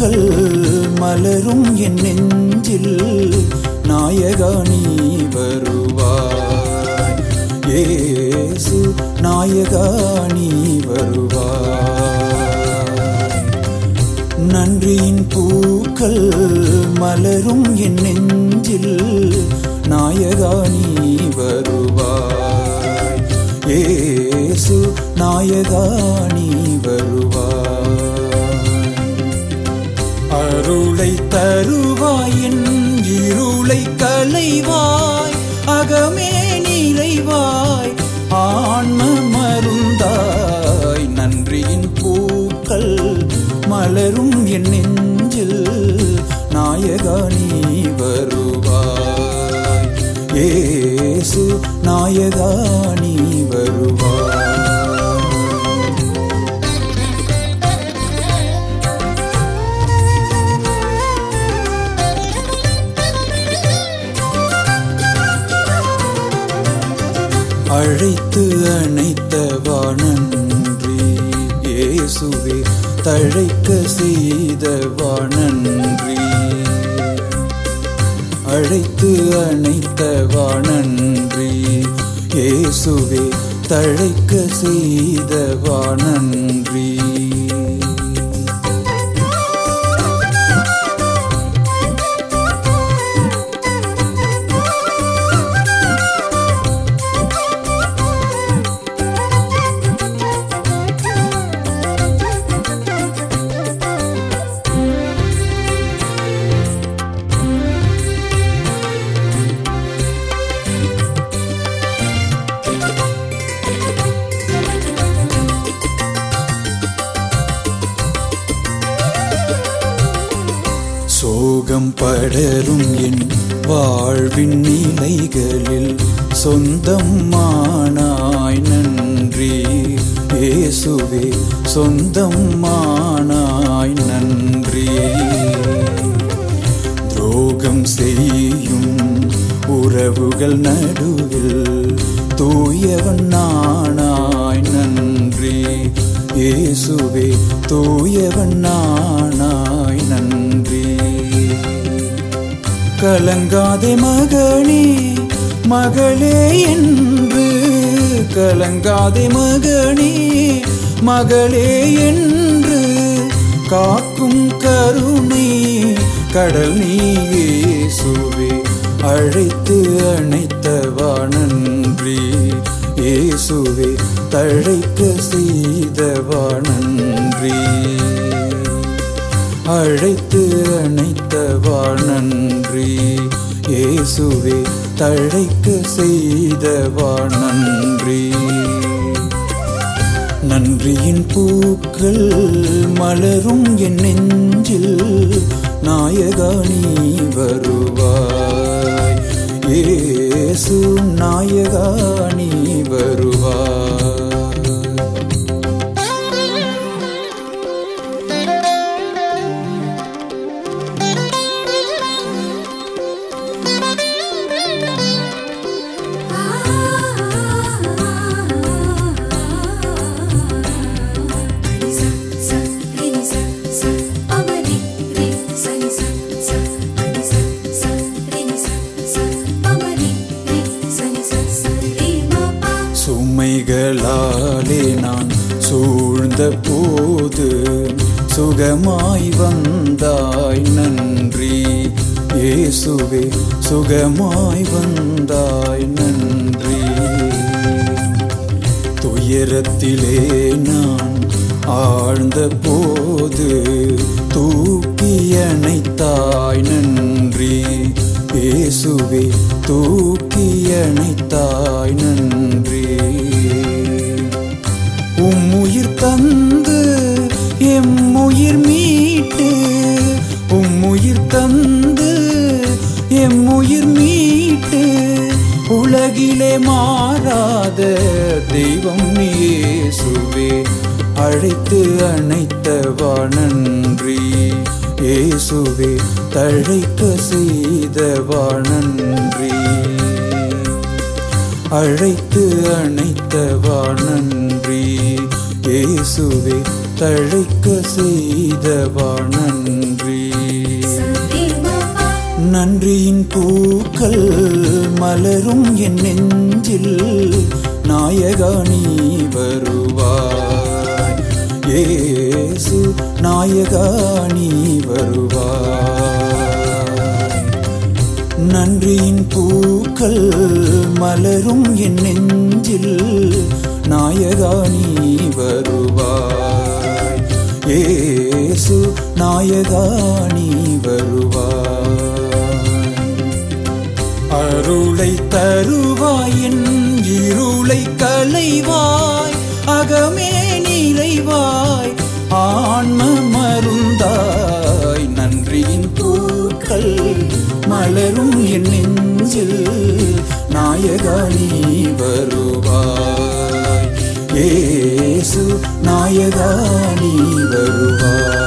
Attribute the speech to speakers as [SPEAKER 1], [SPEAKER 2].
[SPEAKER 1] பூக்கள் மலரும் என் நெஞ்சில் நாயகா நீ வருவாய் ஏசு நாயகா நீ வருவாய் நன்றியின் பூக்கள் மலரும் என் நெஞ்சில் நாயகா நீ வருவாய் ஏசு நாயகா நீ வருவாய் அருளை தருவாய் என் இருளை களைவாய் அகமே நிறைவாய் ஆன்ம மருந்தாய் நன்றியின் பூக்கள் மலரும் என் நெஞ்சில் நாயகா நீ வருவாய் ஏசு நாயகா நீ வருவாய் அழைத்து அணைத்தவா நன்றி இயேசுவே தழைக்க செய்தவா நன்றி அழைத்து அணைத்தவா நன்றி இயேசுவே தழைக்க செய்தவா நன்றி சோகம் படரும் என் வாழ்வின் நிலைகளில் சொந்தமானாய் நன்றி இயேசுவே சொந்தமானாய் நன்றி துரோகம் செய்யும் உறவுகள் நடுவில் தூயவன் நானாய் நன்றி இயேசுவே தூயவன் நானாய் நன்றி கலங்காதே மகனே மகளே என்று கலங்காதே மகனே மகளே என்று காக்கும் கருணை கடல் நீயேசுவே அழைத்து அணைத்தவா நன்றி இயேசுவே தழைக்க செய்தவா நன்றி அழைத்து அணைத்தவா நன்றி இயேசுவே தழைக்க செய்தவா நன்றி நன்றியின் பூக்கள் மலரும் என் நெஞ்சில் நாயகா நீ வருவாய் ஏசு நாயகா நீ வருவாய் சுமைகளாலே நான் சூழ்ந்த போது சுகமாய் வந்தாய் நன்றி இயேசுவே சுகமாய் வந்தாய் நன்றி துயரத்திலே நான் ஆழ்ந்த போது தூக்கி அணைத்தாய் நன்றி இயேசுவே தூக்கி அணைத்தாய் நன்றி உம்முயிர் தந்து எம்முயிர் மீட்டு உம்முயிர் தந்து எம்முயிர் மீட்டு உலகிலே மாறாத தெய்வம் இயேசுவே அழைத்து அணைத்தவா நன்றி இயேசுவே தழைக்க செய்தவா நன்றி அழைத்து அணைத்தவா நன்றி இயேசுவே தழைக்க செய்தவா நன்றி நன்றியின் பூக்கள் மலரும் என் நெஞ்சில் நாயகா நீ வருவாய் ஏசு நாயகா நீ வருவாய் நன்றியின் பூக்கள் மலரும் என் நெஞ்சில் நாயகா நீ வருவாய் ஏசு நாயகா நீ வருவாய் அருளை தருவாய் என் இருளை களைவாய் அகமே நிறைவாய் ஆன்ம மருந்தாய் நன்றியின் பூக்கள் மலரும் என் நெஞ்சில் நாயகா நீ வருவாய் ஏசு நாயகா நீ வருவாய்